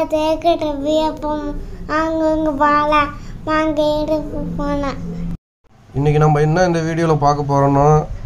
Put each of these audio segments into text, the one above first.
தேக்கிட்ட வியப்பம் அங்கங்க வாழ வாங்க எடுப்பு போனேன் இன்றைக்கி நம்ம என்ன இந்த வீடியோவில் பார்க்க போகிறோன்னா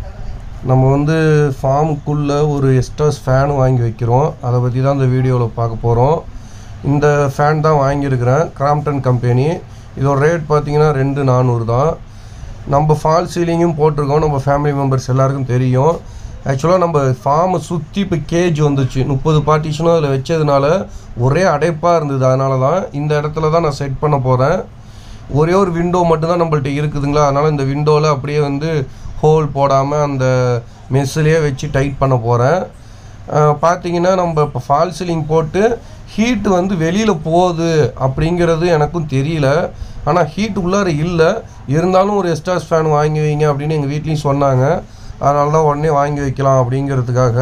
நம்ம வந்து ஃபார்முக்குள்ளே ஒரு எஸ்டாஸ் ஃபேன் வாங்கி வைக்கிறோம் அதை பற்றி தான் இந்த வீடியோவில் பார்க்க போகிறோம் இந்த ஃபேன் தான் வாங்கியிருக்கிறேன் கிராம்ப்டன் கம்பெனி இதோட ரேட் பார்த்தீங்கன்னா ரெண்டு நானூறு தான் நம்ம ஃபால் சீலிங்கும் போட்டிருக்கோம் நம்ம ஃபேமிலி மெம்பர்ஸ் எல்லாருக்கும் தெரியும் ஆக்சுவலாக நம்ம ஃபார்மை சுற்றி இப்போ கேஜ் வந்துச்சு முப்பது பார்ட்டிஷனும் அதில் வச்சதுனால ஒரே அடைப்பாக இருந்தது அதனால தான் இந்த இடத்துல தான் நான் செட் பண்ண போகிறேன் ஒரே ஒரு விண்டோ மட்டும்தான் நம்மள்ட்ட இருக்குதுங்களா அதனால் இந்த விண்டோவில் அப்படியே வந்து ஹோல் போடாமல் அந்த மெஸ்ஸுலேயே வச்சு டைட் பண்ண போகிறேன் பார்த்தீங்கன்னா நம்ம இப்போ ஃபால் சீலிங் போட்டு ஹீட் வந்து வெளியில் போகுது அப்படிங்கிறது எனக்கும் தெரியல ஆனால் ஹீட் உள்ளார இல்லை இருந்தாலும் ஒரு எஸ்டாஸ் ஃபேன் வாங்கி வைங்க அப்படின்னு எங்கள் வீட்லேயும் சொன்னாங்க அதனால தான் உடனே வாங்கி வைக்கலாம் அப்படிங்கிறதுக்காக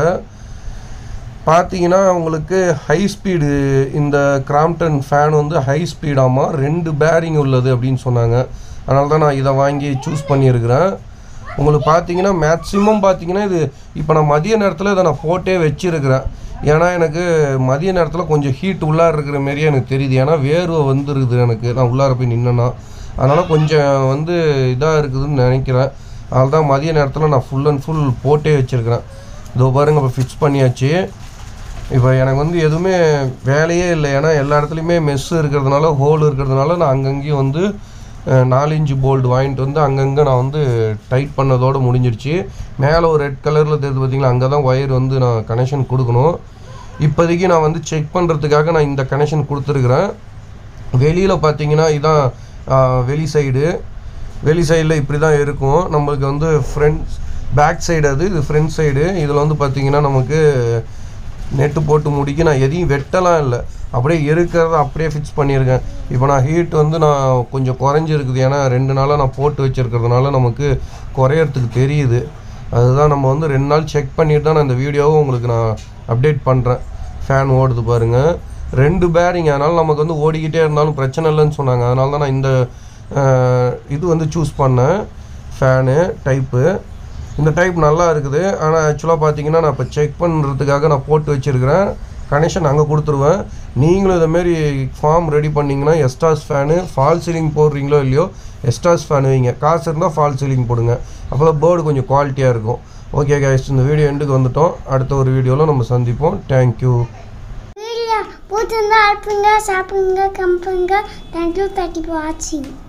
பார்த்தீங்கன்னா உங்களுக்கு ஹை ஸ்பீடு இந்த கிராம்ப்டன் ஃபேன் வந்து ஹை ஸ்பீடாமா ரெண்டு பேரிங் உள்ளது அப்படின்னு சொன்னாங்க அதனால தான் நான் இதை வாங்கி சூஸ் பண்ணியிருக்கிறேன் உங்களுக்கு பார்த்தீங்கன்னா மேக்ஸிமம் பார்த்தீங்கன்னா இது இப்போ நான் மதிய நேரத்தில் இதை நான் போட்டே வச்சிருக்கிறேன் ஏன்னா எனக்கு மதிய நேரத்தில் கொஞ்சம் ஹீட் உள்ளார இருக்கிற மாரியே எனக்கு தெரியுது ஏன்னா வேர்வை வந்துருக்குது எனக்கு நான் உள்ளார போய் நின்னேன்னா அதனால் கொஞ்சம் வந்து இதாக இருக்குதுன்னு நினைக்கிறேன் அதனால தான் மதிய நேரத்தில் நான் ஃபுல் அண்ட் ஃபுல் போட்டே வச்சுருக்கிறேன் இதோ பாருங்க இப்போ ஃபிக்ஸ் பண்ணியாச்சு இப்போ எனக்கு வந்து எதுவுமே வேலையே இல்லை ஏன்னா எல்லா இடத்துலையுமே மெஸ் இருக்கிறதுனால ஹோல் இருக்கிறதுனால நான் அங்கங்கேயும் வந்து அஹ், நாலு இன்ச்சு போல்டு வாங்கிட்டு வந்து அங்கங்கே நான் வந்து டைட் பண்ணதோடு முடிஞ்சிருச்சு மேலே ஒரு ரெட் கலரில் தெரியுது பார்த்தீங்களா அங்கே தான் ஒயர் வந்து நான் கனெக்ஷன் கொடுக்கணும் இப்போதைக்கு நான் வந்து செக் பண்ணுறதுக்காக நான் இந்த கனெக்ஷன் கொடுத்துருக்குறேன் வெளியில் பார்த்தீங்கன்னா இதான் ஆஹ், வெளி சைடு வெளி சைடில் இப்படி தான் இருக்கும் நம்மளுக்கு வந்து ஃப்ரண்ட் பேக் சைடு அது இது ஃப்ரண்ட் சைடு இதில் வந்து பார்த்தீங்கன்னா நமக்கு நெட்டு போட்டு முடிக்க நான் எதையும் வெட்டலாம் இல்லை அப்படியே இருக்கிறத அப்படியே ஃபிக்ஸ் பண்ணியிருக்கேன் இப்போ நான் ஹீட் வந்து நான் கொஞ்சம் குறைஞ்சிருக்குது ஏன்னா ரெண்டு நாளாக நான் போட்டு வச்சுருக்கிறதுனால நமக்கு குறையறதுக்கு தெரியுது அதுதான் நம்ம வந்து ரெண்டு நாள் செக் பண்ணிட்டு தான் நான் இந்த வீடியோவை உங்களுக்கு நான் அப்டேட் பண்ணுறேன் ஃபேன் ஓடுது பாருங்கள் ரெண்டு பேரிங் அதனால் நமக்கு வந்து ஓடிக்கிட்டே இருந்தாலும் பிரச்சனை இல்லைன்னு சொன்னாங்க அதனால தான் நான் இந்த அஹ், இது வந்து சூஸ் பண்ணேன் ஃபேனு டைப்பு இந்த டைப் நல்லா இருக்குது ஆனால் ஆக்சுவலாக பார்த்தீங்கன்னா நான் இப்போ செக் பண்ணுறதுக்காக நான் போட்டு வச்சுருக்கிறேன் கனெக்ஷன் அங்கே கொடுத்துருவேன் நீங்களும் இதேமாரி ஃபார்ம் ரெடி பண்ணிங்கன்னா எஸ்டாஸ் ஃபேனு ஃபால் சீலிங் போடுறீங்களோ இல்லையோ எஸ்டாஸ் ஃபேன் வைங்க காசு இருந்தால் ஃபால் சீலிங் போடுங்க அப்போ தான் போர்டு கொஞ்சம் குவாலிட்டியாக இருக்கும் ஓகே கைஸ் இந்த வீடியோ எண்டுக்கு வந்துட்டோம் அடுத்த ஒரு வீடியோவில் நம்ம சந்திப்போம் தேங்க்யூ வீடியோ பிடிச்சிருந்தா அனுப்புங்க சாப்பிடுங்க கம்புங்க தேங்க்யூ தேங்க்யூ ஃபார் வாட்சிங்